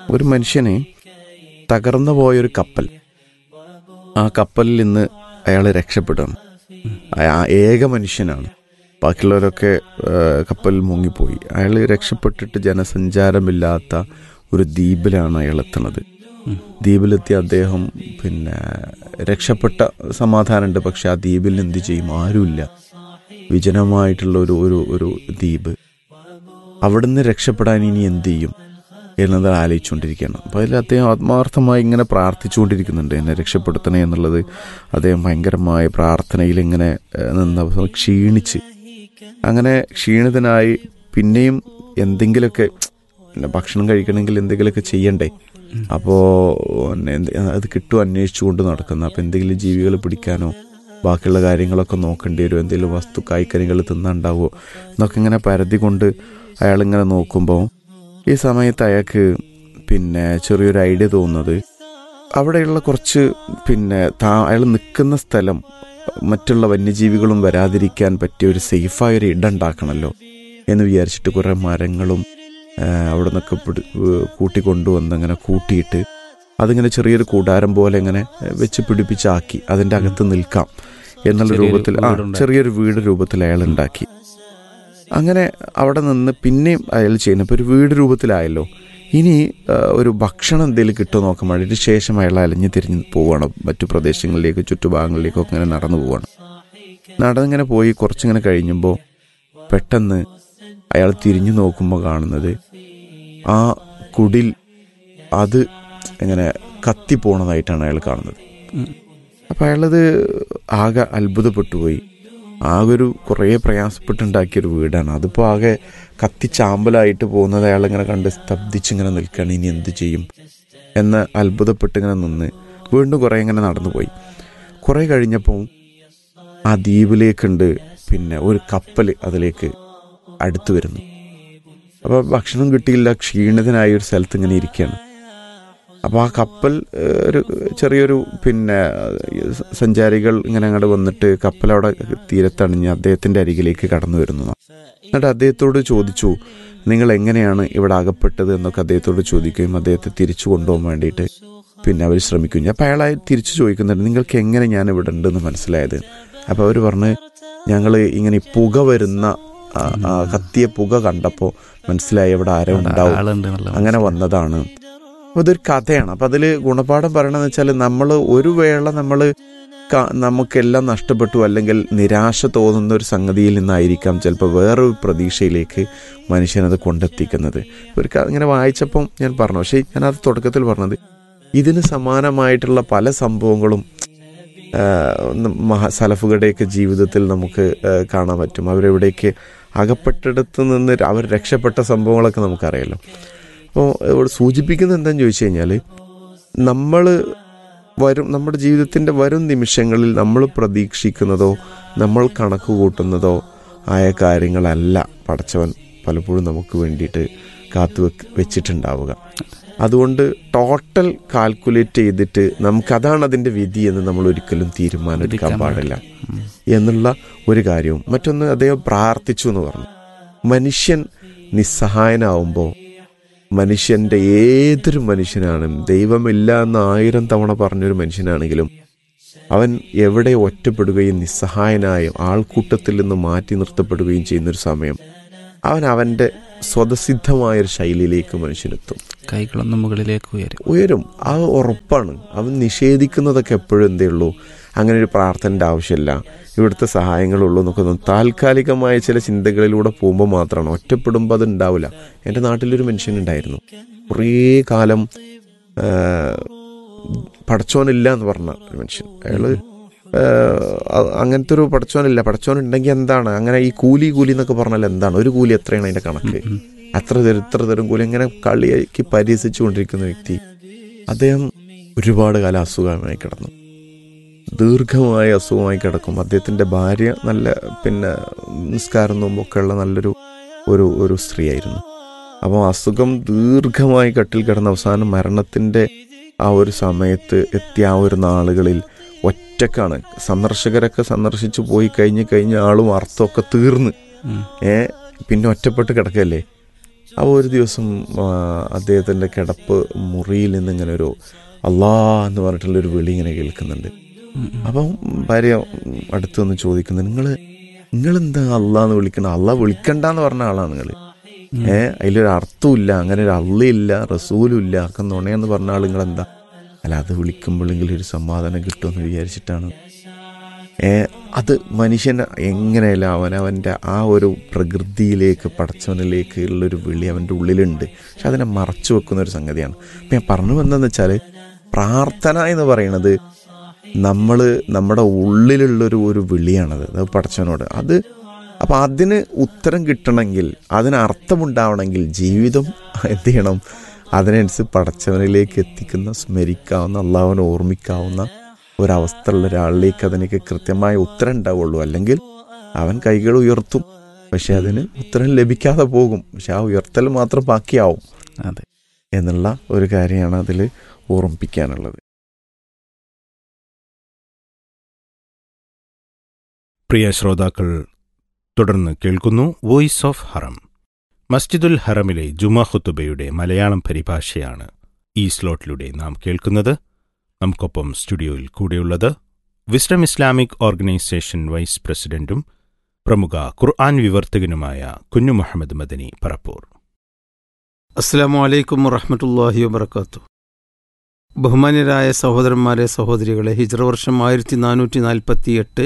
ഒരു മനുഷ്യന് തകർന്നു പോയൊരു കപ്പൽ ആ കപ്പലിൽ നിന്ന് അയാൾ രക്ഷപ്പെടുകയാണ് ആ ഏക മനുഷ്യനാണ് ബാക്കിയുള്ളവരൊക്കെ ആ, കപ്പലിൽ മുങ്ങിപ്പോയി അയാൾ രക്ഷപ്പെട്ടിട്ട് ജനസഞ്ചാരമില്ലാത്ത ഒരു ദ്വീപിലാണ് അയാൾ എത്തുന്നത് ദ്വീപിലെത്തി അദ്ദേഹം പിന്നെ രക്ഷപ്പെട്ട സമാധാനമുണ്ട് പക്ഷെ ആ ദ്വീപിൽ എന്ത് ചെയ്യും ആരുമില്ല വിജനമായിട്ടുള്ള ഒരു ഒരു ഒരു ദ്വീപ് അവിടുന്ന് രക്ഷപ്പെടാൻ ഇനി എന്ത് ചെയ്യും എന്നത് ആലോചിച്ചുകൊണ്ടിരിക്കുകയാണ് അപ്പോൾ അതിൽ അദ്ദേഹം ആത്മാർത്ഥമായി ഇങ്ങനെ പ്രാർത്ഥിച്ചുകൊണ്ടിരിക്കുന്നുണ്ട് എന്നെ രക്ഷപ്പെടുത്തണേ എന്നുള്ളത് അദ്ദേഹം ഭയങ്കരമായ പ്രാർത്ഥനയിൽ ഇങ്ങനെ ഏഹ്, നിന്ന് അവസാനം ക്ഷീണിച്ച് അങ്ങനെ ക്ഷീണിതനായി പിന്നെയും എന്തെങ്കിലുമൊക്കെ പിന്നെ ഭക്ഷണം കഴിക്കണമെങ്കിൽ എന്തെങ്കിലുമൊക്കെ ചെയ്യണ്ടേ അപ്പോൾ അത് കിട്ടും അന്വേഷിച്ചുകൊണ്ട് നടക്കുന്ന അപ്പോൾ എന്തെങ്കിലും ജീവികൾ പിടിക്കാനോ ബാക്കിയുള്ള കാര്യങ്ങളൊക്കെ നോക്കേണ്ടി വരും എന്തെങ്കിലും വസ്തു കായ്ക്കനികൾ തിന്നുണ്ടാവുമോ എന്നൊക്കെ ഇങ്ങനെ പരതി കൊണ്ട് അയാളിങ്ങനെ നോക്കുമ്പോൾ ഈ സമയത്ത് അയാൾക്ക് പിന്നെ ചെറിയൊരു ഐഡിയ തോന്നുന്നത് അവിടെയുള്ള കുറച്ച് പിന്നെ താ അയാൾ നിൽക്കുന്ന സ്ഥലം മറ്റുള്ള വന്യജീവികളും വരാതിരിക്കാൻ പറ്റിയ ഒരു സേഫായ ഒരു ഇടം ഉണ്ടാക്കണമല്ലോ എന്ന് വിചാരിച്ചിട്ട് കുറേ മരങ്ങളും ആ, അവിടെ നിന്നൊക്കെ പിടി കൂട്ടിക്കൊണ്ടുവന്ന് അങ്ങനെ കൂട്ടിയിട്ട് അതിങ്ങനെ ചെറിയൊരു കൂടാരം പോലെ ഇങ്ങനെ വെച്ച് പിടിപ്പിച്ചാക്കി അതിൻ്റെ അകത്ത് നിൽക്കാം എന്നുള്ള ചെറിയൊരു രൂപത്തിൽ ആ വീടുണ്ടാക്കി. ചെറിയൊരു വീട് രൂപത്തിൽ അയാൾ ഉണ്ടാക്കി അങ്ങനെ അവിടെ നിന്ന് പിന്നെയും അയാൾ ചെയ്യുന്നു ഇപ്പോൾ ഒരു വീട് രൂപത്തിലായല്ലോ ഇനി ആ, ഒരു ഭക്ഷണം എന്തെങ്കിലും കിട്ടുമോ നോക്കാൻ വേണ്ടിയിട്ട് ശേഷം അയാൾ അലഞ്ഞു തിരിഞ്ഞ് പോവുകയാണ് മറ്റു പ്രദേശങ്ങളിലേക്ക് ചുറ്റുഭാഗങ്ങളിലേക്കൊക്കെ ഇങ്ങനെ നടന്നു പോവുകയാണ് നടന്നിങ്ങനെ പോയി കുറച്ചിങ്ങനെ കഴിഞ്ഞപ്പോൾ പെട്ടെന്ന് അയാൾ തിരിഞ്ഞു നോക്കുമ്പോൾ കാണുന്നത് ആ കുടിൽ അത് ഇങ്ങനെ കത്തിപ്പോണതായിട്ടാണ് അയാൾ കാണുന്നത് ഉം. അപ്പം അയാളത് ആകെ അത്ഭുതപ്പെട്ടു പോയി ആകെ ഒരു കുറേ പ്രയാസപ്പെട്ടുണ്ടാക്കിയൊരു വീടാണ് അതിപ്പോൾ ആകെ കത്തിച്ചാമ്പലായിട്ട് പോകുന്നത് അയാളിങ്ങനെ കണ്ട് സ്തബ്ധിച്ചിങ്ങനെ നിൽക്കുകയാണ് ഇനി എന്ത് ചെയ്യും എന്ന് അത്ഭുതപ്പെട്ട് ഇങ്ങനെ നിന്ന് വീണ്ടും കുറേ ഇങ്ങനെ നടന്നു പോയി കുറേ കഴിഞ്ഞപ്പോൾ ആ ദ്വീപിലേക്കുണ്ട് പിന്നെ ഒരു കപ്പൽ അതിലേക്ക് അടുത്ത് വരുന്നു അപ്പോൾ ഭക്ഷണം കിട്ടിയില്ല ക്ഷീണിതനായ ഒരു സ്ഥലത്ത് ഇങ്ങനെ ഇരിക്കുകയാണ് അപ്പോൾ ആ കപ്പൽ ഏഹ്, ഒരു ചെറിയൊരു പിന്നെ ഏഹ്, സഞ്ചാരികൾ ഇങ്ങനെ അങ്ങോട്ട് വന്നിട്ട് കപ്പൽ അവിടെ തീരത്തണിഞ്ഞ് അദ്ദേഹത്തിൻ്റെ അരികിലേക്ക് കടന്നു വരുന്നതാണ് എന്നിട്ട് അദ്ദേഹത്തോട് ചോദിച്ചു നിങ്ങൾ എങ്ങനെയാണ് ഇവിടെ അകപ്പെട്ടത് എന്നൊക്കെ അദ്ദേഹത്തോട് ചോദിക്കുകയും അദ്ദേഹത്തെ തിരിച്ചു കൊണ്ടുപോകാൻ വേണ്ടിയിട്ട് പിന്നെ അവർ ശ്രമിക്കും അപ്പോൾ അയാൾ തിരിച്ചു ചോദിക്കുന്നുണ്ട് നിങ്ങൾക്ക് എങ്ങനെ ഞാൻ ഇവിടെ ഉണ്ടെന്ന് മനസ്സിലായത് അപ്പോൾ അവർ പറഞ്ഞ് ഞങ്ങൾ ഇങ്ങനെ ഈ പുക വരുന്ന ആ, ആ, കത്തിയ പുക കണ്ടപ്പോൾ മനസ്സിലായി ഇവിടെ ആരോ ഉണ്ടാവും ആളുണ്ട് നല്ല അങ്ങനെ വന്നതാണ് അപ്പോൾ ഇതൊരു കഥയാണ് അപ്പം അതിൽ ഗുണപാഠം പറയണമെന്ന് വെച്ചാൽ നമ്മൾ ഒരു വേള നമ്മൾ നമുക്കെല്ലാം നഷ്ടപ്പെട്ടു അല്ലെങ്കിൽ നിരാശ തോന്നുന്ന ഒരു സംഗതിയിൽ നിന്നായിരിക്കാം ചിലപ്പോൾ വേറൊരു പ്രതീക്ഷയിലേക്ക് മനുഷ്യനത് കൊണ്ടെത്തിക്കുന്നത് ഒരു ക- ഇങ്ങനെ വായിച്ചപ്പം ഞാൻ പറഞ്ഞു പക്ഷേ ഞാനത് തുടക്കത്തിൽ പറഞ്ഞത് ഇതിന് സമാനമായിട്ടുള്ള പല സംഭവങ്ങളും ആ, ന- മഹാ സലഫുകളുടെയൊക്കെ ജീവിതത്തിൽ നമുക്ക് ആ, കാണാൻ പറ്റും അവരെവിടേക്ക് അകപ്പെട്ടിടത്ത് നിന്ന് അവർ രക്ഷപ്പെട്ട സംഭവങ്ങളൊക്കെ നമുക്കറിയാലോ അപ്പോൾ ഇവിടെ സൂചിപ്പിക്കുന്നത് എന്താണെന്ന് ചോദിച്ചു കഴിഞ്ഞാൽ നമ്മൾ വരും നമ്മുടെ ജീവിതത്തിൻ്റെ വരും നിമിഷങ്ങളിൽ നമ്മൾ പ്രതീക്ഷിക്കുന്നതോ നമ്മൾ കണക്ക് കൂട്ടുന്നതോ ആയ കാര്യങ്ങളല്ല പടച്ചവൻ പലപ്പോഴും നമുക്ക് വേണ്ടിയിട്ട് കാത്തു വെക്ക് വെച്ചിട്ടുണ്ടാവുക അതുകൊണ്ട് ടോട്ടൽ കാൽക്കുലേറ്റ് ചെയ്തിട്ട് നമുക്കതാണ് അതിൻ്റെ വിധി എന്ന് നമ്മൾ ഒരിക്കലും തീരുമാനം എടുക്കാൻ എടുക്കാൻ പാടില്ല എന്നുള്ള ഒരു കാര്യവും മറ്റൊന്ന് അദ്ദേഹം പ്രാർത്ഥിച്ചു എന്ന് പറഞ്ഞു മനുഷ്യൻ നിസ്സഹായനാവുമ്പോൾ മനുഷ്യന്റെ ഏതൊരു മനുഷ്യനാണ് ദൈവമില്ല എന്ന് ആയിരം തവണ പറഞ്ഞൊരു മനുഷ്യനാണെങ്കിലും അവൻ എവിടെ ഒറ്റപ്പെടുകയും നിസ്സഹായനായും ആൾക്കൂട്ടത്തിൽ നിന്ന് മാറ്റി നിർത്തപ്പെടുകയും ചെയ്യുന്നൊരു സമയം അവൻ അവന്റെ സ്വതസിദ്ധമായൊരു ശൈലിയിലേക്ക് മനുഷ്യനെത്തും കൈകളൊന്നും മുകളിലേക്ക് ഉയരും ഉയരും ആ ഉറപ്പാണ് അവൻ നിഷേധിക്കുന്നതൊക്കെ എപ്പോഴും എന്തേ ഉള്ളൂ അങ്ങനെ ഒരു പ്രാർത്ഥനയുടെ ആവശ്യമില്ല ഇവിടുത്തെ സഹായങ്ങളുള്ളൂ എന്നൊക്കെ തോന്നും താൽക്കാലികമായ ചില ചിന്തകളിലൂടെ പോകുമ്പോൾ മാത്രമാണ് ഒറ്റപ്പെടുമ്പോൾ അത് ഉണ്ടാവില്ല എൻ്റെ നാട്ടിലൊരു മനുഷ്യനുണ്ടായിരുന്നു കുറേ കാലം ആ, പടച്ചോനില്ല എന്ന് പറഞ്ഞ ഒരു മനുഷ്യൻ അയാള് ആ, അ- അങ്ങനത്തെ ഒരു പടച്ചോനില്ല പടച്ചോൻ ഉണ്ടെങ്കിൽ എന്താണ് അങ്ങനെ ഈ കൂലി കൂലി എന്നൊക്കെ പറഞ്ഞാൽ എന്താണ് ഒരു കൂലി എത്രയാണ് അതിന്റെ കണക്ക് അത്ര തരും ഇത്ര തരും കൂലി അങ്ങനെ കളിയാക്കി പരിഹസിച്ചു കൊണ്ടിരിക്കുന്ന വ്യക്തി അദ്ദേഹം ഒരുപാട് കാലം അസുഖമായി കിടന്നു ദീർഘമായ അസുഖമായി കിടക്കും അദ്ദേഹത്തിന്റെ ഭാര്യ നല്ല പിന്നെ നിസ്കാരം നോമ്പൊക്കെ ഉള്ള നല്ലൊരു ഒരു ഒരു സ്ത്രീയായിരുന്നു അപ്പോൾ അസുഖം ദീർഘമായി കട്ടിൽ കിടന്ന അവസാനം മരണത്തിന്റെ ആ ഒരു സമയത്ത് എത്തിയ ആ ഒരു നാളുകളിൽ ഒറ്റക്കാണ് സന്ദർശകരൊക്കെ സന്ദർശിച്ചു പോയി കഴിഞ്ഞ് കഴിഞ്ഞ ആളും അർത്ഥമൊക്കെ തീർന്ന് ഉം. ഏ പിന്നെ ഒറ്റപ്പെട്ട് കിടക്കല്ലേ അപ്പോൾ ഒരു ദിവസം ആ, അദ്ദേഹത്തിൻ്റെ കിടപ്പ് മുറിയിൽ നിന്ന് ഇങ്ങനെ ഒരു അള്ളാ എന്ന് പറഞ്ഞിട്ടുള്ളൊരു വിളി ഇങ്ങനെ കേൾക്കുന്നുണ്ട് അപ്പം ഭാര്യ അടുത്ത് വന്ന് ചോദിക്കുന്നു നിങ്ങൾ നിങ്ങളെന്താ അള്ളാ എന്ന് വിളിക്കണം അള്ളാ വിളിക്കണ്ടെന്ന് പറഞ്ഞ ആളാണ് നിങ്ങൾ ഏ അതിലൊരു അർത്ഥമില്ല അങ്ങനെ ഒരു അള്ളയില്ല റസൂലും ഇല്ല ഒക്കെ നുണയെന്ന് പറഞ്ഞ ആൾ നിങ്ങളെന്താ അല്ല അത് വിളിക്കുമ്പോഴെങ്കിലും ഒരു സമാധാനം കിട്ടുമെന്ന് വിചാരിച്ചിട്ടാണ് ഏ അത് മനുഷ്യൻ എങ്ങനെയല്ല അവൻ അവൻ്റെ ആ ഒരു പ്രകൃതിയിലേക്ക് പടച്ചവനിലേക്ക് ഉള്ളൊരു വിളി അവൻ്റെ ഉള്ളിലുണ്ട് പക്ഷെ അതിനെ മറച്ചു വെക്കുന്ന ഒരു സംഗതിയാണ് അപ്പം ഞാൻ പറഞ്ഞു വന്നതെന്ന് വെച്ചാൽ പ്രാർത്ഥന എന്ന് പറയുന്നത് നമ്മൾ നമ്മുടെ ഉള്ളിലുള്ളൊരു ഒരു വിളിയാണത് അത് പടച്ചവനോട് അത് അപ്പം അതിന് ഉത്തരം കിട്ടണമെങ്കിൽ അതിന് അർത്ഥമുണ്ടാവണമെങ്കിൽ ജീവിതം എന്ത് ചെയ്യണം അതിനനുസരിച്ച് പടച്ചവനിലേക്ക് എത്തിക്കുന്ന സ്മരിക്കാവുന്ന അള്ളാഹുവിനെ ഓർമ്മിക്കാവുന്ന ഒരവസ്ഥയുള്ള ഒരാളിലേക്ക് അതിനൊക്കെ കൃത്യമായ ഉത്തരം ഉണ്ടാവുള്ളൂ അല്ലെങ്കിൽ അവൻ കൈകൾ ഉയർത്തും പക്ഷെ അതിന് ഉത്തരം ലഭിക്കാതെ പോകും പക്ഷെ ആ ഉയർത്തൽ മാത്രം ബാക്കിയാവും അതെ എന്നുള്ള ഒരു കാര്യമാണ് അതിൽ ഓർമ്മിപ്പിക്കാനുള്ളത് പ്രിയ ശ്രോതാക്കൾ തുടർന്ന് കേൾക്കുന്നു വോയിസ് ഓഫ് ഹറം മസ്ജിദുൽ ഹറമിലെ ജുമാ ഖുത്തുബയുടെ മലയാളം പരിഭാഷയാണ് ഈ സ്ലോട്ടിലൂടെ നാം കേൾക്കുന്നത് നമുക്കൊപ്പം സ്റ്റുഡിയോയിൽ കൂടെയുള്ളത് വിസ്ഡം ഇസ്ലാമിക് ഓർഗനൈസേഷൻ വൈസ് പ്രസിഡന്റും പ്രമുഖ ഖുർആൻ വിവർത്തകനുമായ കുഞ്ഞു മുഹമ്മദ് മദനി പറപ്പൂർ അസ്സാം വലൈക്കും വറഹമത്തല്ലാഹി വബർക്കാത്തു ബഹുമാന്യരായ സഹോദരന്മാരെ സഹോദരികളെ ഹിജ്ര വർഷം ആയിരത്തി നാനൂറ്റി നാൽപ്പത്തി എട്ട്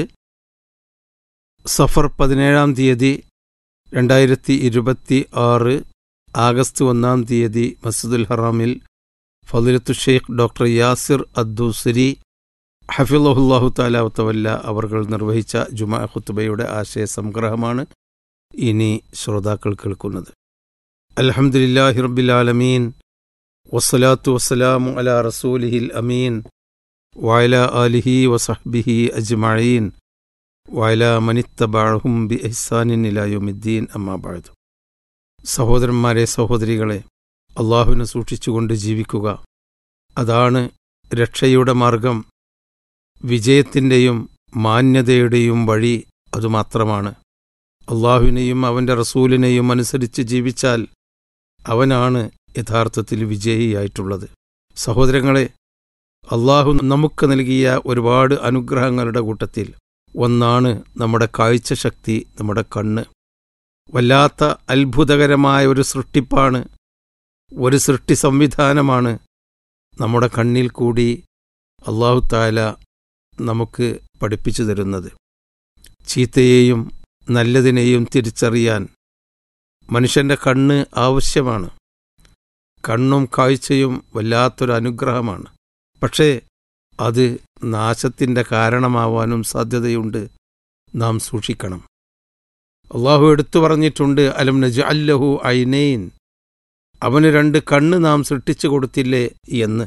സഫർ പതിനേഴാം തീയതി രണ്ടായിരത്തി ഇരുപത്തി ആറ് ആഗസ്റ്റ് ഒന്നാം തീയതി മസ്ജിദുൽ ഹറാമിൽ ഫദിലത്തു ഷെയ്ഖ് ഡോക്ടർ യാസിർ അദ്ദുസരി ഹഫിള്ളാഹു താലാവത്തവല്ല അവർ നിർവഹിച്ച ജുമാ ഖുത്തുബയുടെ ആശയ സംഗ്രഹമാണ് ഇനി ശ്രോതാക്കൾ കേൾക്കുന്നത് അൽഹംദുലില്ലാഹി റബ്ബിൽ ആലമീൻ വസ്സലാത്തു വസ്സലാമു അലാ റസൂലിഹിൽ അമീൻ വയല ആലിഹി വസഹ്ബിഹി അജ്മഈൻ വയല മനിത്തബഅഹും ബി ഇഹ്സാനിൻ ഇലാ യൗമിദ്ദീൻ അമ്മാ ബഅദ് സഹോദരന്മാരെ സഹോദരികളെ അള്ളാഹുവിനെ സൂക്ഷിച്ചുകൊണ്ട് ജീവിക്കുക അതാണ് രക്ഷയുടെ മാർഗം വിജയത്തിൻ്റെയും മാന്യതയുടെയും വഴി അതുമാത്രമാണ് അള്ളാഹുവിനെയും അവൻ്റെ റസൂലിനെയും അനുസരിച്ച് ജീവിച്ചാൽ അവനാണ് യഥാർത്ഥത്തിൽ വിജയിയായിട്ടുള്ളത് സഹോദരങ്ങളെ അള്ളാഹു നമുക്ക് നൽകിയ ഒരുപാട് അനുഗ്രഹങ്ങളുടെ കൂട്ടത്തിൽ ഒന്നാണ് നമ്മുടെ കാഴ്ചശക്തി നമ്മുടെ കണ്ണ് വല്ലാത്ത അത്ഭുതകരമായ ഒരു സൃഷ്ടിപ്പാണ് ഒരു സൃഷ്ടി സംവിധാനമാണ് നമ്മുടെ കണ്ണിൽ കൂടി അള്ളാഹു താല നമുക്ക് പഠിപ്പിച്ചു തരുന്നത് ചീത്തയെയും നല്ലതിനെയും തിരിച്ചറിയാൻ മനുഷ്യന്റെ കണ്ണ് ആവശ്യമാണ് കണ്ണും കാഴ്ചയും വല്ലാത്തൊരു അനുഗ്രഹമാണ് പക്ഷേ അത് നാശത്തിൻ്റെ കാരണമാവാനും സാധ്യതയുണ്ട് നാം സൂക്ഷിക്കണം അള്ളാഹു എടുത്തു പറഞ്ഞിട്ടുണ്ട് അലം നജ് അല്ലഹു ഐനൈൻ അവന് രണ്ട് കണ്ണ് നാം സൃഷ്ടിച്ചു കൊടുത്തില്ലേ എന്ന്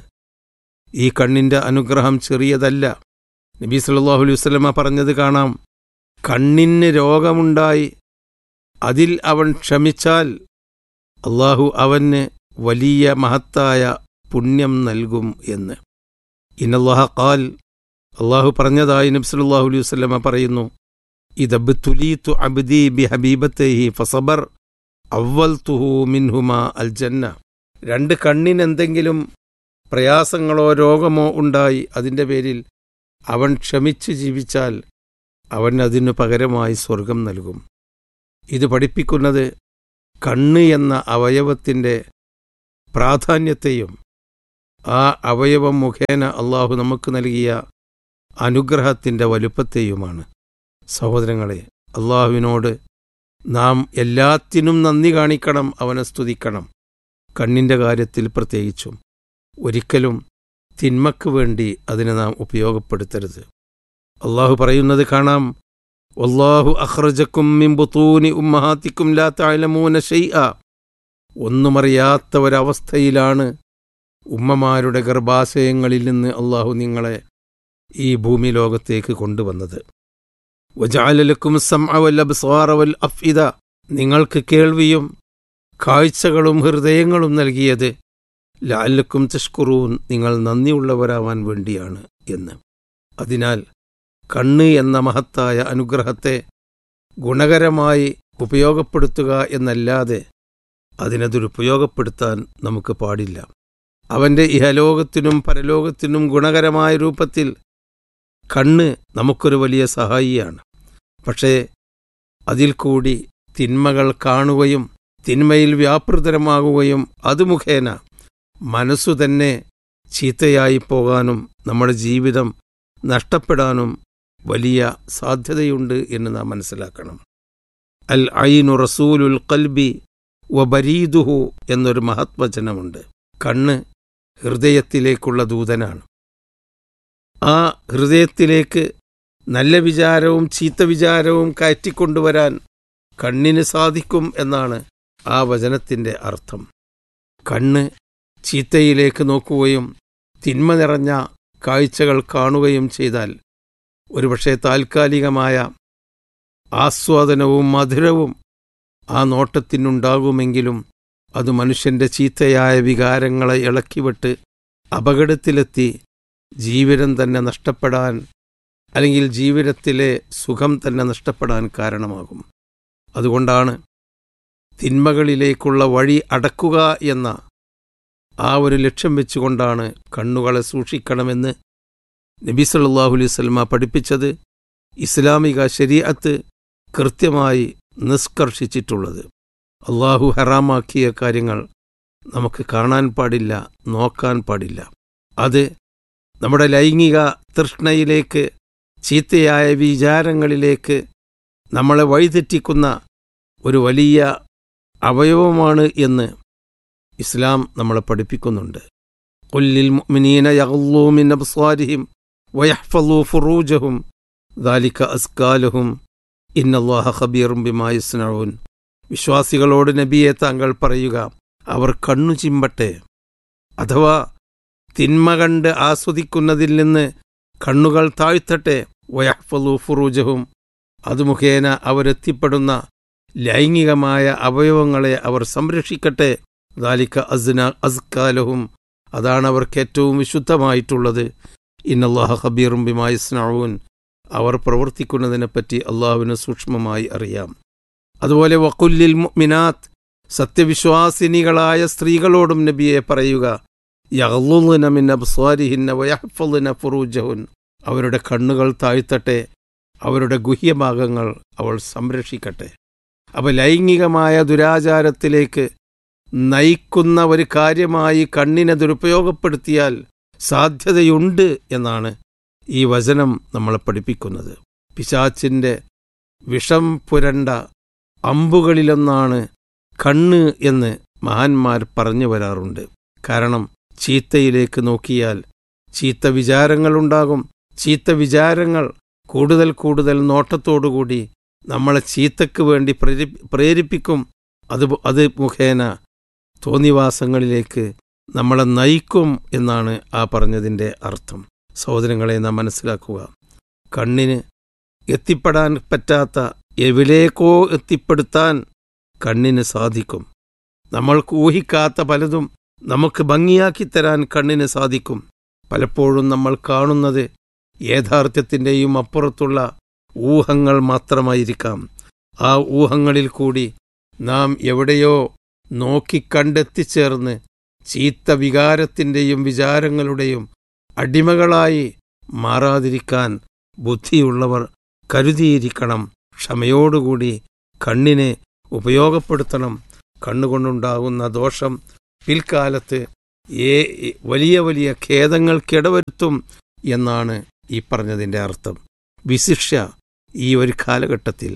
ഈ കണ്ണിൻ്റെ അനുഗ്രഹം ചെറിയതല്ല നബി സല്ലല്ലാഹു അലൈഹി വസല്ലമ പറഞ്ഞത് കാണാം കണ്ണിന് രോഗമുണ്ടായി അതിൽ അവൻ ക്ഷമിച്ചാൽ അള്ളാഹു അവന് വലിയ മഹത്തായ പുണ്യം നൽകും എന്ന് ഇനല്ലാഹ ഖാൽ അള്ളാഹു പറഞ്ഞതായി നബി സല്ലല്ലാഹു അലൈഹി വസല്ലമ പറയുന്നു ഇദബ്തുലീതു അബ്ദി ബി ഹബീബത്തൈഹി ഫസബർ അവൽതുഹു മിൻഹുമ അൽ ജന്ന രണ്ട് കണ്ണിനെന്തെങ്കിലും പ്രയാസങ്ങളോ രോഗമോ ഉണ്ടായി അതിൻ്റെ പേരിൽ അവൻ ക്ഷമിച്ചു ജീവിച്ചാൽ അവൻ അതിനു പകരമായി സ്വർഗം നൽകും ഇത് പഠിപ്പിക്കുന്നത് കണ്ണ് എന്ന അവയവത്തിൻ്റെ പ്രാധാന്യത്തെയും ആ അവയവം മുഖേന അള്ളാഹു നമുക്ക് നൽകിയ അനുഗ്രഹത്തിൻ്റെ വലുപ്പത്തെയുമാണ് സഹോദരങ്ങളെ അള്ളാഹുവിനോട് നാം എല്ലാത്തിനും നന്ദി കാണിക്കണം അവനെ സ്തുതിക്കണം കണ്ണിൻ്റെ കാര്യത്തിൽ പ്രത്യേകിച്ചും ഒരിക്കലും തിന്മക്ക് വേണ്ടി അതിനെ നാം ഉപയോഗപ്പെടുത്തരുത് അള്ളാഹു പറയുന്നത് കാണാം വല്ലാഹു അഖ്റജക്കും മിൻ ബുത്തൂനി ഉമ്മഹാത്തിക്കും ലാ തഅലമൂന ഷൈഅ ഒന്നുമറിയാത്ത ഒരവസ്ഥയിലാണ് ഉമ്മമാരുടെ ഗർഭാശയങ്ങളിൽ നിന്ന് അള്ളാഹു നിങ്ങളെ ഈ ഭൂമി ലോകത്തേക്ക് കൊണ്ടുവന്നത് വജാലലക്കും വൽ അബ്സാറ വൽ അഫ്ഇദ നിങ്ങൾക്ക് കേൾവിയും കാഴ്ചകളും ഹൃദയങ്ങളും നൽകിയത് ലാലക്കും തഷ്കുറൂൻ നിങ്ങൾ നന്ദിയുള്ളവരാവാൻ വേണ്ടിയാണ് എന്ന് അതിനാൽ കണ്ണ് എന്ന മഹത്തായ അനുഗ്രഹത്തെ ഗുണകരമായി ഉപയോഗപ്പെടുത്തുക എന്നല്ലാതെ അതിനെ ദുരുപയോഗപ്പെടുത്താൻ നമുക്ക് പാടില്ല അവൻ്റെ ഇഹലോകത്തിനും പരലോകത്തിനും ഗുണകരമായ രൂപത്തിൽ കണ്ണ് നമുക്കൊരു വലിയ സഹായിയാണ് പക്ഷേ അതിൽ കൂടി തിന്മകൾ കാണുകയും തിന്മയിൽ വ്യാപൃതരമാകുകയും അത് മുഖേന മനസ്സു തന്നെ ചീത്തയായി പോകാനും നമ്മുടെ ജീവിതം നഷ്ടപ്പെടാനും വലിയ സാധ്യതയുണ്ട് എന്ന് നാം മനസ്സിലാക്കണം അൽ ഐനു റസൂലുൽ കൽബി വബരീദുഹു എന്നൊരു മഹത്വചനമുണ്ട് കണ്ണ് ഹൃദയത്തിലേക്കുള്ള ദൂതനാണ് ആ ഹൃദയത്തിലേക്ക് നല്ല വിചാരവും ചീത്ത വിചാരവും കയറ്റിക്കൊണ്ടുവരാൻ കണ്ണിന് സാധിക്കും എന്നാണ് ആ വചനത്തിൻ്റെ അർത്ഥം കണ്ണ് ചീത്തയിലേക്ക് നോക്കുകയും തിന്മ നിറഞ്ഞ കാഴ്ചകൾ കാണുകയും ചെയ്താൽ ഒരുപക്ഷെ താൽക്കാലികമായ ആസ്വാദനവും മധുരവും ആ നോട്ടത്തിനുണ്ടാകുമെങ്കിലും അത് മനുഷ്യന്റെ ചീത്തയായ വികാരങ്ങളെ ഇളക്കിവിട്ട് അപകടത്തിലെത്തി ജീവിതം തന്നെ നഷ്ടപ്പെടാൻ അല്ലെങ്കിൽ ജീവിതത്തിലെ സുഖം തന്നെ നഷ്ടപ്പെടാൻ കാരണമാകും അതുകൊണ്ടാണ് തിന്മകളിലേക്കുള്ള വഴി അടക്കുക എന്ന ആ ഒരു ലക്ഷ്യം വെച്ചുകൊണ്ടാണ് കണ്ണുകളെ സൂക്ഷിക്കണമെന്ന് നബി സല്ലല്ലാഹു അലൈഹി വസല്ലമ പഠിപ്പിച്ചത് ഇസ്ലാമിക ശരീഅത്ത് കൃത്യമായി നിഷ്കർഷിച്ചിട്ടുള്ളത് അള്ളാഹു ഹറാമാക്കിയ കാര്യങ്ങൾ നമുക്ക് കാണാൻ പാടില്ല നോക്കാൻ പാടില്ല അത് നമ്മുടെ ലൈംഗിക തൃഷ്ണയിലേക്ക് ചീത്തയായ വിചാരങ്ങളിലേക്ക് നമ്മളെ വഴിതെറ്റിക്കുന്ന ഒരു വലിയ അവയവമാണ് എന്ന് ഇസ്ലാം നമ്മളെ പഠിപ്പിക്കുന്നുണ്ട് കൊല്ലിൽ മുഅ്മിനീന യഗ്ളൂ മിൻ അബ്സാരിഹിം വയഹ്ഫളൂ ഫുറൂജഹും ദാലിക അസ്കാലഹും ഇന്നല്ലാഹ ഖബീറും ബിമാ യസ്നഊൻ വിശ്വാസികളോട് നബിയെ താങ്കൾ പറയുക അവർ കണ്ണു ചിമ്പട്ടെ അഥവാ തിന്മ കണ്ട് ആസ്വദിക്കുന്നതിൽ നിന്ന് കണ്ണുകൾ താഴ്ത്തട്ടെ വയഹ്ഫലു ഫുറൂജഹും അത് മുഖേന അവരെത്തിപ്പെടുന്ന ലൈംഗികമായ അവയവങ്ങളെ അവർ സംരക്ഷിക്കട്ടെ ദാലിക്ക അസ്ന അസ്കാലഹും അതാണ് അവർക്ക് ഏറ്റവും വിശുദ്ധമായിട്ടുള്ളത് ഇന്നല്ലാഹ ഖബീറും ബിമായിസ്നഊൻ അവർ പ്രവർത്തിക്കുന്നതിനെപ്പറ്റി അള്ളാഹുവിന് സൂക്ഷ്മമായി അറിയാം അതുപോലെ വക്കുല്ലിൽ മുഅ്മിനാത്ത് സത്യവിശ്വാസിനികളായ സ്ത്രീകളോടും നബിയെ പറയുക യഗ്ളുന മിൻ അബ്സാരിഹിന്ന വയഹ്ഫളുന ഫുറൂജഹുൻ അവരുടെ കണ്ണുകൾ താഴ്ത്തട്ടെ അവരുടെ ഗുഹ്യഭാഗങ്ങൾ അവൾ സംരക്ഷിക്കട്ടെ അപ്പോൾ ലൈംഗികമായ ദുരാചാരത്തിലേക്ക് നയിക്കുന്ന ഒരു കാര്യമായി കണ്ണിനെ ദുരുപയോഗപ്പെടുത്തിയാൽ സാധ്യതയുണ്ട് എന്നാണ് ഈ വചനം നമ്മളെ പഠിപ്പിക്കുന്നത് പിശാച്ചിൻ്റെ വിഷം പുരണ്ട അമ്പുകളിലൊന്നാണ് കണ്ണ് എന്ന് മഹാന്മാർ പറഞ്ഞു വരാറുണ്ട് കാരണം ചീത്തയിലേക്ക് നോക്കിയാൽ ചീത്ത വിചാരങ്ങളുണ്ടാകും ചീത്ത വിചാരങ്ങൾ കൂടുതൽ കൂടുതൽ നോട്ടത്തോടുകൂടി നമ്മളെ ചീത്തക്ക് വേണ്ടി പ്രേരി പ്രേരിപ്പിക്കും അത് അത് മുഖേന തോന്നിവാസങ്ങളിലേക്ക് നമ്മളെ നയിക്കും എന്നാണ് ആ പറഞ്ഞതിൻ്റെ അർത്ഥം സഹോദരങ്ങളെ നാം മനസ്സിലാക്കുക കണ്ണിന് എത്തിപ്പെടാൻ പറ്റാത്ത എവിടേക്കോ എത്തിപ്പെടുത്താൻ കണ്ണിന് സാധിക്കും നമ്മൾക്ക് ഊഹിക്കാത്ത പലതും നമുക്ക് ഭംഗിയാക്കി തരാൻ കണ്ണിന് സാധിക്കും പലപ്പോഴും നമ്മൾ കാണുന്നത് യാഥാർത്ഥ്യത്തിൻ്റെയും അപ്പുറത്തുള്ള ഊഹങ്ങൾ മാത്രമായിരിക്കാം ആ ഊഹങ്ങളിൽ കൂടി നാം എവിടെയോ നോക്കിക്കണ്ടെത്തിച്ചേർന്ന് ചീത്ത വികാരത്തിൻ്റെയും വിചാരങ്ങളുടെയും അടിമകളായി മാറാതിരിക്കാൻ ബുദ്ധിയുള്ളവർ കരുതിയിരിക്കണം ക്ഷമയോടുകൂടി കണ്ണിനെ ഉപയോഗപ്പെടുത്തണം കണ്ണുകൊണ്ടുണ്ടാകുന്ന ദോഷം പിൽക്കാലത്ത് ഏ വലിയ വലിയ ഖേദങ്ങൾക്കിടവരുത്തും എന്നാണ് ഈ പറഞ്ഞതിൻ്റെ അർത്ഥം വിശിഷ്യ ഈ ഒരു കാലഘട്ടത്തിൽ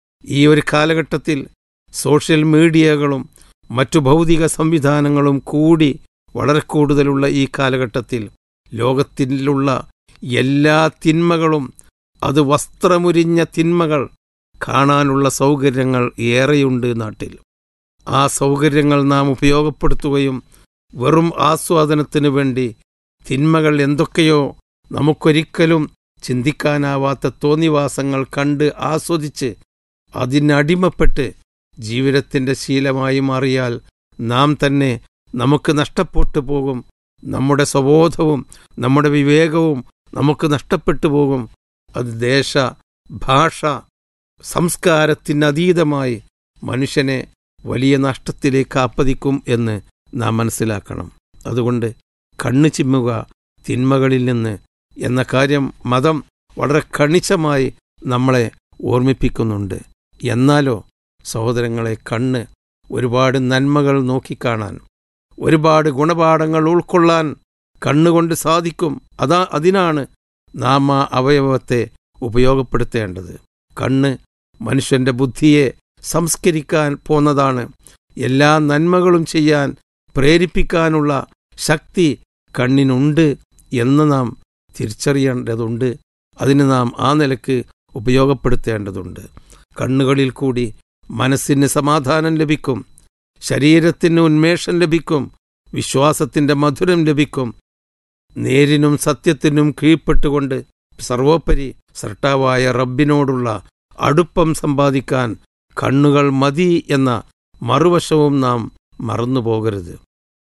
ഈ ഒരു കാലഘട്ടത്തിൽ സോഷ്യൽ മീഡിയകളും മറ്റു ഭൗതിക സംവിധാനങ്ങളും കൂടി വളരെ കൂടുതലുള്ള ഈ കാലഘട്ടത്തിൽ ലോകത്തിലുള്ള എല്ലാ തിന്മകളും അത് വസ്ത്രമുരിഞ്ഞ തിന്മകൾ കാണാനുള്ള സൗകര്യങ്ങൾ ഏറെയുണ്ട് നാട്ടിൽ ആ സൗകര്യങ്ങൾ നാം ഉപയോഗപ്പെടുത്തുകയും വെറും ആസ്വാദനത്തിനു വേണ്ടി തിന്മകൾ എന്തൊക്കെയോ നമുക്കൊരിക്കലും ചിന്തിക്കാനാവാത്ത തോന്നിവാസങ്ങൾ കണ്ട് ആസ്വദിച്ച് അതിനടിമപ്പെട്ട് ജീവിതത്തിൻ്റെ ശീലമായി മാറിയാൽ നാം തന്നെ നമുക്ക് നഷ്ടപ്പെട്ടു പോകും നമ്മുടെ സ്വബോധവും നമ്മുടെ വിവേകവും നമുക്ക് നഷ്ടപ്പെട്ടു പോകും അത് ദേശ ഭാഷ സംസ്കാരത്തിനതീതമായി മനുഷ്യനെ വലിയ നഷ്ടത്തിലേക്ക് ആപ്പതിക്കും എന്ന് നാം മനസ്സിലാക്കണം അതുകൊണ്ട് കണ്ണു ചിമ്മുക തിന്മകളിൽ നിന്ന് എന്ന കാര്യം മതം വളരെ കണിശമായി നമ്മളെ ഓർമ്മിപ്പിക്കുന്നുണ്ട് എന്നാലോ സഹോദരങ്ങളെ കണ്ണ് ഒരുപാട് നന്മകൾ നോക്കിക്കാണാൻ ഒരുപാട് ഗുണപാഠങ്ങൾ ഉൾക്കൊള്ളാൻ കണ്ണുകൊണ്ട് സാധിക്കും അതാ അതിനാണ് നാം ആ അവയവത്തെ ഉപയോഗപ്പെടുത്തേണ്ടത് കണ്ണ് മനുഷ്യന്റെ ബുദ്ധിയെ സംസ്കരിക്കാൻ പോന്നതാണ് എല്ലാ നന്മകളും ചെയ്യാൻ പ്രേരിപ്പിക്കാനുള്ള ശക്തി കണ്ണിനുണ്ട് എന്ന് നാം തിരിച്ചറിയേണ്ടതുണ്ട് അതിന് നാം ആ നിലക്ക് ഉപയോഗപ്പെടുത്തേണ്ടതുണ്ട് കണ്ണുകളിൽ കൂടി മനസ്സിന് സമാധാനം ലഭിക്കും ശരീരത്തിന് ഉന്മേഷം ലഭിക്കും വിശ്വാസത്തിന്റെ മധുരം ലഭിക്കും നേരിനും സത്യത്തിനും കീഴ്പ്പെട്ടുകൊണ്ട് സർവോപരി സർട്ടാവായ റബ്ബിനോടുള്ള അടുപ്പം സമ്പാദിക്കാൻ കണ്ണുകൾ മതി എന്ന മറുവശവും നാം മറന്നുപോകരുത്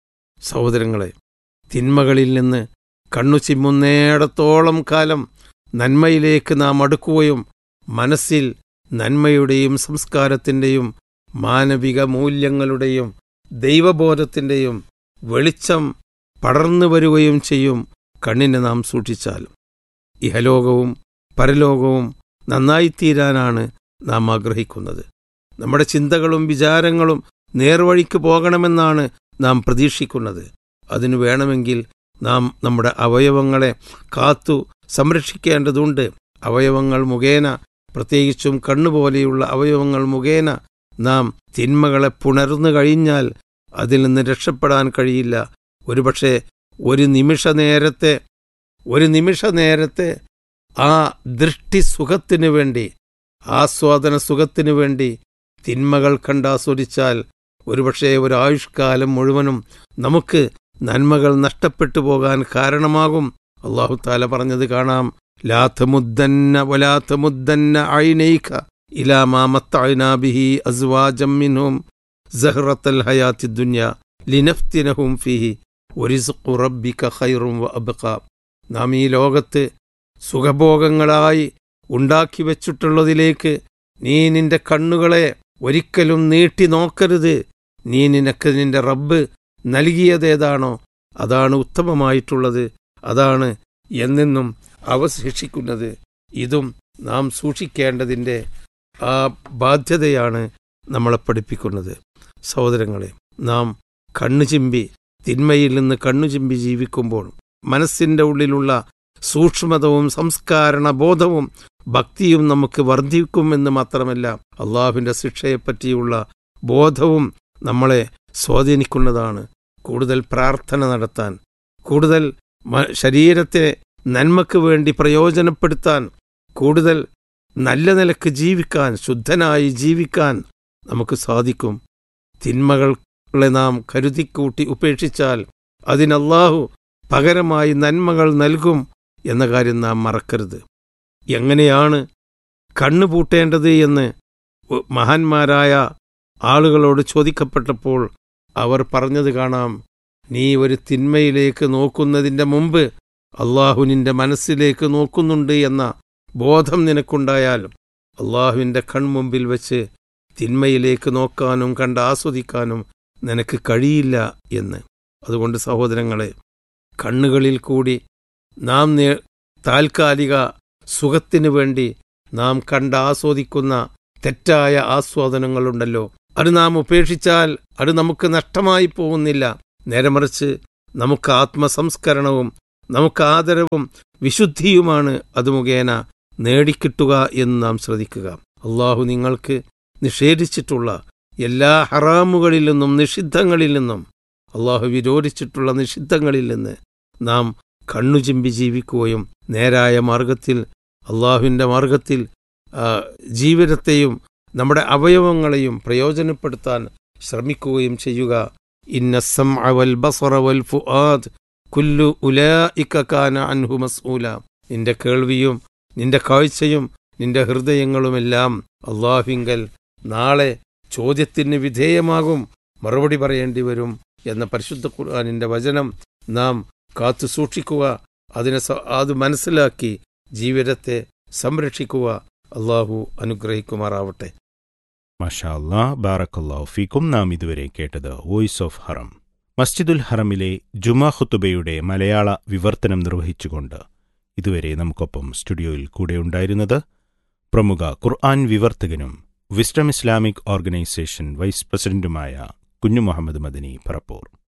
സഹോദരങ്ങളെ തിന്മകളിൽ നിന്ന് കണ്ണു ചിമ്മുന്നേടത്തോളം കാലം നന്മയിലേക്ക് നാം അടുക്കുകയും മനസ്സിൽ നന്മയുടെയും സംസ്കാരത്തിൻ്റെയും മാനവിക മൂല്യങ്ങളുടെയും ദൈവബോധത്തിൻ്റെയും വെളിച്ചം പടർന്നു വരികയും ചെയ്യും കണ്ണിനെ നാം സൂക്ഷിച്ചാൽ ഇഹലോകവും പരലോകവും നന്നായിത്തീരാനാണ് നാം ആഗ്രഹിക്കുന്നത് നമ്മുടെ ചിന്തകളും വിചാരങ്ങളും നേർവഴിക്ക് പോകണമെന്നാണ് നാം പ്രതീക്ഷിക്കുന്നത് അതിനു വേണമെങ്കിൽ നാം നമ്മുടെ അവയവങ്ങളെ കാത്തു സംരക്ഷിക്കേണ്ടതുണ്ട് അവയവങ്ങൾ മുഖേന പ്രത്യേകിച്ചും കണ്ണുപോലെയുള്ള അവയവങ്ങൾ മുഖേന നാം തിന്മകളെ പുണർന്നു കഴിഞ്ഞാൽ അതിൽ നിന്ന് രക്ഷപ്പെടാൻ കഴിയില്ല ഒരുപക്ഷെ ഒരു നിമിഷ നേരത്തെ ഒരു നിമിഷ നേരത്തെ ആ ദൃഷ്ടി സുഖത്തിനു വേണ്ടി ആസ്വാദന സുഖത്തിനു വേണ്ടി തിന്മകൾ കണ്ടാസ്വദിച്ചാൽ ഒരുപക്ഷെ ഒരു ആയുഷ്കാലം മുഴുവനും നമുക്ക് നന്മകൾ നഷ്ടപ്പെട്ടു പോകാൻ കാരണമാകും അള്ളാഹു താല പറഞ്ഞത് കാണാം ലാത്തമുദ്ദന്ന വലാത്തമുദ്ദന്ന ഐനൈക ഇലാ മാമത്തഅനാബിഹി അസ്വാജം മിൻഹും സഹ്റത്തൽ ഹയാത്തി ദുന്യ ലിനഫ്തിനഹും ഫിഹി ഒരിസുഖു റബ്ബിക ഖൈറും വ അബ്ഖ നാം ഈ ലോകത്ത് സുഖഭോഗങ്ങളായി ഉണ്ടാക്കി വെച്ചിട്ടുള്ളതിലേക്ക് നീ നിന്റെ കണ്ണുകളെ ഒരിക്കലും നീട്ടി നോക്കരുത് നീ നിനക്ക് നിന്റെ റബ്ബ് നൽകിയതേതാണോ അതാണ് ഉത്തമമായിട്ടുള്ളത് അതാണ് എന്നെന്നും അവശേഷിക്കുന്നത് ഇതും നാം സൂക്ഷിക്കേണ്ടതിൻ്റെ ആ ബാധ്യതയാണ് നമ്മളെ പഠിപ്പിക്കുന്നത് സഹോദരങ്ങളെ നാം കണ്ണുചിമ്പി തിന്മയിൽ നിന്ന് കണ്ണുചിമ്പി ജീവിക്കുമ്പോൾ മനസ്സിൻ്റെ ഉള്ളിലുള്ള സൂക്ഷ്മതവും സംസ്കാരണ ബോധവും ഭക്തിയും നമുക്ക് വർദ്ധിക്കുമെന്ന് മാത്രമല്ല അള്ളാഹുവിൻ്റെ ശിക്ഷയെപ്പറ്റിയുള്ള ബോധവും നമ്മളെ സ്വാധീനിക്കുന്നതാണ് കൂടുതൽ പ്രാർത്ഥന നടത്താൻ കൂടുതൽ മ- ശരീരത്തെ നന്മയ്ക്ക് വേണ്ടി പ്രയോജനപ്പെടുത്താൻ കൂടുതൽ നല്ല നിലക്ക് ജീവിക്കാൻ ശുദ്ധനായി ജീവിക്കാൻ നമുക്ക് സാധിക്കും തിന്മകളെ നാം കരുതിക്കൂട്ടി ഉപേക്ഷിച്ചാൽ അതിനല്ലാഹു പകരമായി നന്മകൾ നൽകും എന്ന കാര്യം നാം മറക്കരുത് എങ്ങനെയാണ് കണ്ണുപൂട്ടേണ്ടത് എന്ന് ഉ- മഹാന്മാരായ ആളുകളോട് ചോദിക്കപ്പെട്ടപ്പോൾ അവർ പറഞ്ഞത് കാണാം നീ ഒരു തിന്മയിലേക്ക് നോക്കുന്നതിൻ്റെ മുമ്പ് അള്ളാഹു നിന്റെ മനസ്സിലേക്ക് നോക്കുന്നുണ്ട് എന്ന ബോധം നിനക്കുണ്ടായാൽ അള്ളാഹുവിൻ്റെ കൺമുമ്പിൽ വെച്ച് തിന്മയിലേക്ക് നോക്കാനും കണ്ട് ആസ്വദിക്കാനും നിനക്ക് കഴിയില്ല എന്ന് അതുകൊണ്ട് സഹോദരങ്ങളെ കണ്ണുകളിൽ കൂടി നാം നേ- താൽക്കാലിക സുഖത്തിനു വേണ്ടി നാം കണ്ട് ആസ്വദിക്കുന്ന തെറ്റായ ആസ്വാദനങ്ങളുണ്ടല്ലോ അത് നാം ഉപേക്ഷിച്ചാൽ അത് നമുക്ക് നഷ്ടമായി പോകുന്നില്ല നേരെ മറിച്ച് നമുക്ക് ആത്മസംസ്കരണവും നമുക്ക് ആദരവും വിശുദ്ധിയുമാണ് അത് മുഖേന നേടിക്കിട്ടുക എന്ന് നാം ശ്രദ്ധിക്കുക അള്ളാഹു നിങ്ങൾക്ക് നിഷേധിച്ചിട്ടുള്ള എല്ലാ ഹറാമുകളിൽ നിന്നും നിഷിദ്ധങ്ങളിൽ നിന്നും അള്ളാഹു വിരോധിച്ചിട്ടുള്ള നിഷിദ്ധങ്ങളിൽ നിന്ന് നാം കണ്ണുചിമ്പി ജീവിക്കുകയും നേരായ മാർഗത്തിൽ അള്ളാഹുവിൻ്റെ മാർഗത്തിൽ ആ, ജീവിതത്തെയും നമ്മുടെ അവയവങ്ങളെയും പ്രയോജനപ്പെടുത്താൻ ശ്രമിക്കുകയും ചെയ്യുക ഇന്ന സമഅ വൽ ബസറ വൽ ഫുആദ് കുല്ലു ഉലായിക കാന അൻഹു മസ്ഊല നിന്റെ കേൾവിയും നിന്റെ കാഴ്ചയും നിന്റെ ഹൃദയങ്ങളുമെല്ലാം അള്ളാഹുവിങ്കൽ നാളെ ചോദ്യത്തിന് വിധേയമാകും മറുപടി പറയേണ്ടി വരും എന്ന പരിശുദ്ധ ഖുർആാനിന്റെ വചനം നാം കാത്തു സൂക്ഷിക്കുക അതിനെ സ- അത് മനസ്സിലാക്കി ജീവിതത്തെ സംരക്ഷിക്കുക അള്ളാഹു അനുഗ്രഹിക്കുമാറാവട്ടെ മഷാ അല്ലാ ബാറക്കല്ലാഹു ഫീക്കും നാം ഇതുവരെ കേട്ടത് വോയിസ് ഓഫ് ഹറം മസ്ജിദുൽ ഹറമിലെ ജുമാ ഖുത്തുബയുടെ മലയാള വിവർത്തനം നിർവഹിച്ചുകൊണ്ട് ഇതുവരെ നമുക്കൊപ്പം സ്റ്റുഡിയോയിൽ കൂടെയുണ്ടായിരുന്നത് പ്രമുഖ ഖുർആൻ വിവർത്തകനും വിസ്ഡം ഇസ്ലാമിക് ഓർഗനൈസേഷൻ വൈസ് പ്രസിഡന്റുമായ കുഞ്ഞു മുഹമ്മദ് മദനി പറപ്പൂർ